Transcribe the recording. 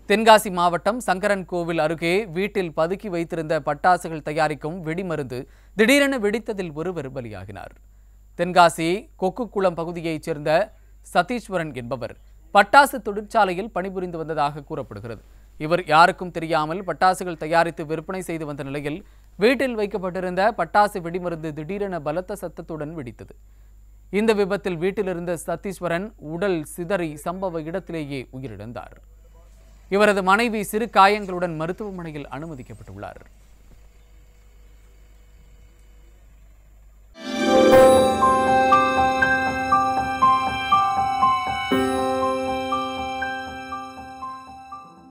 தென்காசி மாவட்டம் சங்கரன் கோவில் அருகே வீட்டில் பதுக்கி வைத்திருந்த பட்டாசுகள் தயாரிக்கும் வெடிமருந்து திடீரென வெடித்ததில் ஒருவர் பலியாகினார் தென்காசி கொக்குக்குளம் பகுதியைச் சேர்ந்த சதீஸ்வரன் என்பவர் பட்டாசு தொழிற்சாலையில் பணிபுரிந்து வந்ததாக கூறப்படுகிறது இவர் யாருக்கும் தெரியாமல் பட்டாசுகள் தயாரித்து விற்பனை செய்து வந்த நிலையில் வீட்டில் வைக்கப்பட்டிருந்த பட்டாசு வெடிமருந்து திடீரென பலத்த சத்தத்துடன் வெடித்தது இந்த விபத்தில் வீட்டிலிருந்த சதீஸ்வரன் உடல் சிதறி சம்பவ இடத்திலேயே உயிரிழந்தார் இவரது மனைவி சிறு காயங்களுடன் மருத்துவமனையில் அனுமதிக்கப்பட்டுள்ளார்